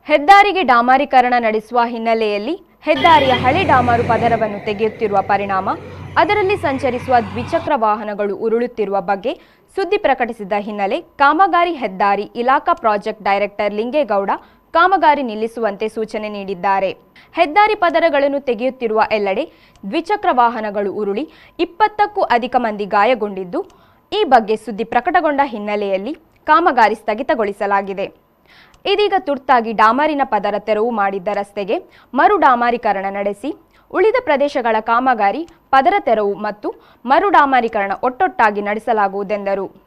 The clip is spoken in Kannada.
ಹೆದ್ದಾರಿಗೆ ಡಾಮಾರೀಕರಣ ನಡೆಸುವ ಹಿನ್ನೆಲೆಯಲ್ಲಿ ಹೆದ್ದಾರಿಯ ಹಳೆ ಡಾಮಾರು ಪದರವನ್ನು ತೆಗೆಯುತ್ತಿರುವ ಪರಿಣಾಮ ಅದರಲ್ಲಿ ಸಂಚರಿಸುವ ದ್ವಿಚಕ್ರ ವಾಹನಗಳು ಉರುಳುತ್ತಿರುವ ಬಗ್ಗೆ ಸುದ್ದಿ ಪ್ರಕಟಿಸಿದ ಹಿನ್ನೆಲೆ ಕಾಮಗಾರಿ ಹೆದ್ದಾರಿ ಇಲಾಖಾ ಪ್ರಾಜೆಕ್ಟ್ ಡೈರೆಕ್ಟರ್ ಲಿಂಗೇಗೌಡ ಕಾಮಗಾರಿ ನಿಲ್ಲಿಸುವಂತೆ ಸೂಚನೆ ನೀಡಿದ್ದಾರೆ ಹೆದ್ದಾರಿ ಪದರಗಳನ್ನು ತೆಗೆಯುತ್ತಿರುವ ಎಲ್ಲೆಡೆ ದ್ವಿಚಕ್ರ ವಾಹನಗಳು ಉರುಳಿ ಇಪ್ಪತ್ತಕ್ಕೂ ಅಧಿಕ ಮಂದಿ ಗಾಯಗೊಂಡಿದ್ದು ಈ ಬಗ್ಗೆ ಸುದ್ದಿ ಪ್ರಕಟಗೊಂಡ ಹಿನ್ನೆಲೆಯಲ್ಲಿ ಕಾಮಗಾರಿ ಸ್ಥಗಿತಗೊಳಿಸಲಾಗಿದೆ ಇದೀಗ ತುರ್ತಾಗಿ ಡಾಮರಿನ ಪದರ ತೆರವು ಮಾಡಿದ್ದ ರಸ್ತೆಗೆ ಮರು ಡಾಮಾರೀಕರಣ ನಡೆಸಿ ಉಳಿದ ಪ್ರದೇಶಗಳ ಕಾಮಗಾರಿ ಪದರ ತೆರವು ಮತ್ತು ಮರು ಡಾಮಾರೀಕರಣ ಒಟ್ಟೊಟ್ಟಾಗಿ ನಡೆಸಲಾಗುವುದೆಂದರು